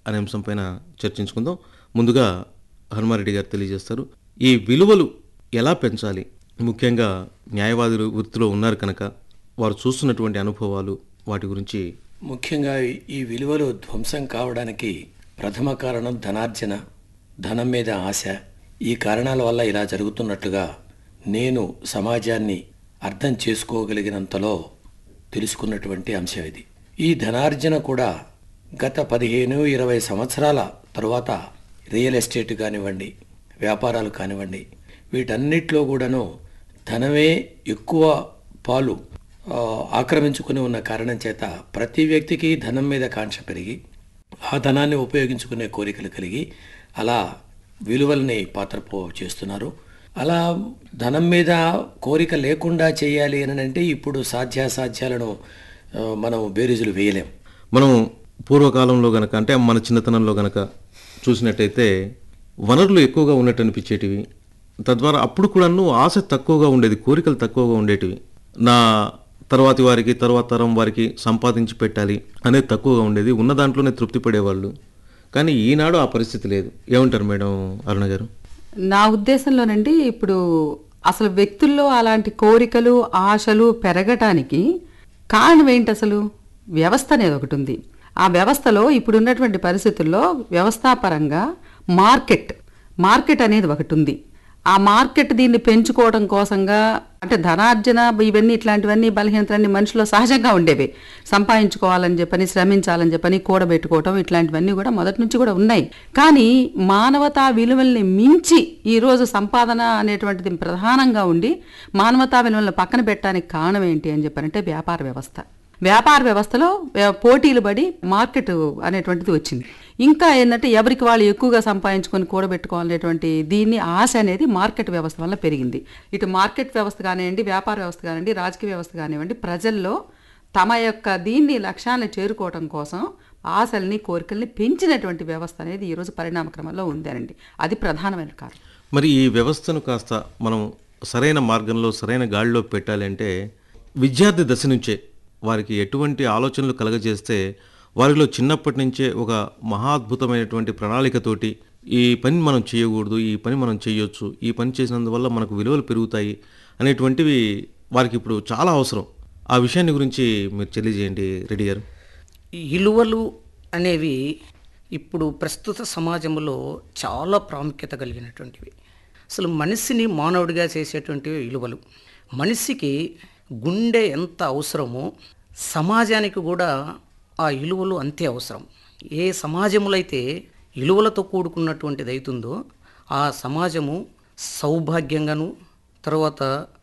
అనే అంశం పైన చర్చించుకుందాం ముందుగా హనుమారెడ్డి గారు తెలియజేస్తారు ఈ విలువలు ఎలా పెంచాలి ముఖ్యంగా న్యాయవాదులు వృత్తిలో ఉన్నారు కనుక వారు చూస్తున్నటువంటి అనుభవాలు వాటి గురించి ముఖ్యంగా ఈ విలువలు ధ్వంసం కావడానికి ప్రథమ కారణం ధనార్జన ధనం మీద ఆశ ఈ కారణాల వల్ల ఇలా జరుగుతున్నట్లుగా నేను సమాజాన్ని అర్థం చేసుకోగలిగినంతలో తెలుసుకున్నటువంటి అంశం ఇది ఈ ధనార్జన కూడా గత పదిహేను ఇరవై సంవత్సరాల తరువాత రియల్ ఎస్టేట్ కానివ్వండి వ్యాపారాలు కానివ్వండి వీటన్నిటిలో కూడాను ధనమే ఎక్కువ పాలు ఆ, ఆక్రమించుకుని ఉన్న కారణం చేత ప్రతి వ్యక్తికి ధనం మీద కాంక్ష పెరిగి ఆ ధనాన్ని ఉపయోగించుకునే కోరికలు కలిగి అలా విలువల్ని పాత్రపో చేస్తున్నారు అలా ధనం మీద కోరిక లేకుండా చేయాలి అని అంటే ఇప్పుడు సాధ్యాసాధ్యాలను ఆ, మనం బేరీజులు వేయలేం మనం పూర్వకాలంలో గనక అంటే మన చిన్నతనంలో గనక చూసినట్టయితే వనరులు ఎక్కువగా ఉన్నట్టు అనిపించేటివి తద్వారా అప్పుడు కూడాను ఆశ తక్కువగా ఉండేది కోరికలు తక్కువగా ఉండేటివి నా తర్వాతి వారికి తర్వాత తరం వారికి సంపాదించి పెట్టాలి అనేది తక్కువగా ఉండేది ఉన్న దాంట్లోనే తృప్తి పడేవాళ్ళు కానీ ఈనాడు ఆ పరిస్థితి లేదు ఏమంటారు మేడం అరుణ గారు నా ఉద్దేశంలోనండి ఇప్పుడు అసలు వ్యక్తుల్లో అలాంటి కోరికలు ఆశలు పెరగటానికి కారణం ఏంటి అసలు వ్యవస్థ అనేది ఒకటి ఉంది ఆ వ్యవస్థలో ఇప్పుడు ఉన్నటువంటి పరిస్థితుల్లో వ్యవస్థాపరంగా మార్కెట్ మార్కెట్ అనేది ఒకటి ఉంది ఆ మార్కెట్ దీన్ని పెంచుకోవడం కోసంగా అంటే ధనార్జన ఇవన్నీ ఇట్లాంటివన్నీ బలహీనతలన్నీ మనిషిలో సహజంగా ఉండేవి సంపాదించుకోవాలని చెప్పని శ్రమించాలని చెప్పని కూడబెట్టుకోవటం ఇట్లాంటివన్నీ కూడా మొదటి నుంచి కూడా ఉన్నాయి కానీ మానవతా విలువల్ని మించి ఈరోజు సంపాదన అనేటువంటిది ప్రధానంగా ఉండి మానవతా విలువలను పక్కన పెట్టడానికి కారణం ఏంటి అని చెప్పారంటే వ్యాపార వ్యవస్థ వ్యాపార వ్యవస్థలో వ్య- పోటీలు పడి మార్కెట్ అనేటువంటిది వచ్చింది ఇంకా ఏంటంటే ఎవరికి వాళ్ళు ఎక్కువగా సంపాదించుకొని కూడబెట్టుకోవాలనేటువంటి దీన్ని ఆశ అనేది మార్కెట్ వ్యవస్థ వల్ల పెరిగింది ఇటు మార్కెట్ వ్యవస్థ కానివ్వండి వ్యాపార వ్యవస్థ కానివ్వండి రాజకీయ వ్యవస్థ కానివ్వండి ప్రజల్లో తమ యొక్క దీన్ని లక్ష్యాలను చేరుకోవటం కోసం ఆశల్ని కోరికల్ని పెంచినటువంటి వ్యవస్థ అనేది ఈరోజు పరిణామక్రమంలో ఉందేనండి అది ప్రధానమైన కారణం మరి ఈ వ్యవస్థను కాస్త మనం సరైన మార్గంలో సరైన గాడిలో పెట్టాలి అంటే విద్యార్థి దశ నుంచే వారికి ఎటువంటి ఆలోచనలు కలగజేస్తే వారిలో చిన్నప్పటి నుంచే ఒక మహాద్భుతమైనటువంటి ప్రణాళికతోటి ఈ పని మనం చేయకూడదు ఈ పని మనం చేయొచ్చు ఈ పని చేసినందువల్ల మనకు విలువలు పెరుగుతాయి అనేటువంటివి వారికి ఇప్పుడు చాలా అవసరం ఆ విషయాన్ని గురించి మీరు తెలియజేయండి రెడ్డి గారు ఈ విలువలు అనేవి ఇప్పుడు ప్రస్తుత సమాజంలో చాలా ప్రాముఖ్యత కలిగినటువంటివి అసలు మనిషిని మానవుడిగా చేసేటువంటివి విలువలు మనిషికి గుండె ఎంత అవసరమో సమాజానికి కూడా ఆ విలువలు అంతే అవసరం ఏ సమాజంలో అయితే విలువలతో కూడుకున్నటువంటిది అవుతుందో ఆ సమాజము సౌభాగ్యంగాను తర్వాత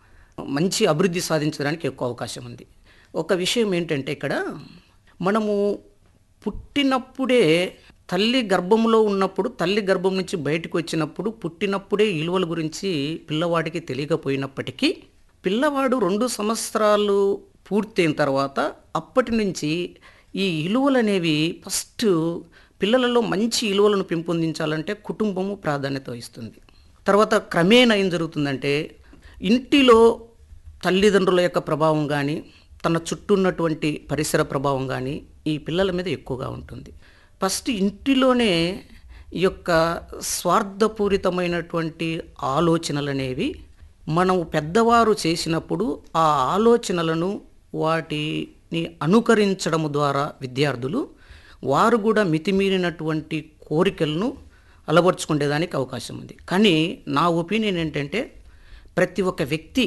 మంచి అభివృద్ధి సాధించడానికి ఎక్కువ అవకాశం ఉంది ఒక విషయం ఏంటంటే ఇక్కడ మనము పుట్టినప్పుడే తల్లి గర్భంలో ఉన్నప్పుడు తల్లి గర్భం నుంచి బయటకు వచ్చినప్పుడు పుట్టినప్పుడే విలువల గురించి పిల్లవాడికి తెలియకపోయినప్పటికీ పిల్లవాడు రెండు సంవత్సరాలు పూర్తయిన తర్వాత అప్పటి నుంచి ఈ విలువలు అనేవి ఫస్ట్ పిల్లలలో మంచి విలువలను పెంపొందించాలంటే కుటుంబము ప్రాధాన్యత ఇస్తుంది తర్వాత క్రమేణా ఏం జరుగుతుందంటే ఇంటిలో తల్లిదండ్రుల యొక్క ప్రభావం కానీ తన చుట్టూ ఉన్నటువంటి పరిసర ప్రభావం కానీ ఈ పిల్లల మీద ఎక్కువగా ఉంటుంది ఫస్ట్ ఇంటిలోనే ఈ యొక్క స్వార్థపూరితమైనటువంటి ఆలోచనలు అనేవి మనం పెద్దవారు చేసినప్పుడు ఆ ఆలోచనలను వాటిని అనుకరించడం ద్వారా విద్యార్థులు వారు కూడా మితిమీరినటువంటి కోరికలను అలవర్చుకునేదానికి అవకాశం ఉంది కానీ నా ఒపీనియన్ ఏంటంటే ప్రతి ఒక్క వ్యక్తి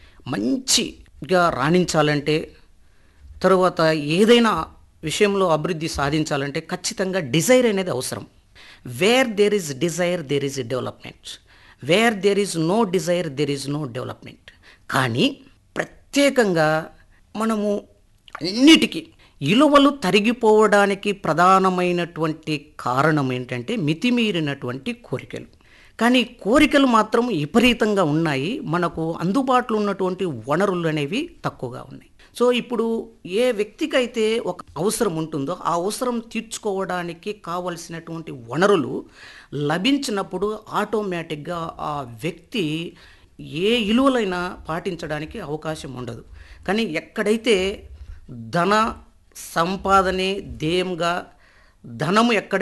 మంచిగా రాణించాలంటే తరువాత ఏదైనా విషయంలో అభివృద్ధి సాధించాలంటే ఖచ్చితంగా డిజైర్ అనేది అవసరం where there is desire there is development where there is no desire there is no development కానీ ప్రత్యేకంగా మనము అన్నిటికీ విలువలు తరిగిపోవడానికి ప్రధానమైనటువంటి కారణం ఏంటంటే మితిమీరినటువంటి కోరికలు కానీ కోరికలు మాత్రం విపరీతంగా ఉన్నాయి మనకు అందుబాటులో ఉన్నటువంటి వనరులు అనేవి తక్కువగా ఉన్నాయి సో ఇప్పుడు ఏ వ్యక్తికైతే ఒక అవసరం ఉంటుందో ఆ అవసరం తీర్చుకోవడానికి కావలసినటువంటి వనరులు లభించినప్పుడు ఆటోమేటిక్గా ఆ వ్యక్తి ఏ విలువలైనా పాటించడానికి అవకాశం ఉండదు కానీ ఎక్కడైతే ధన సంపాదనే ధ్యేయంగా ధనము ఎక్కడ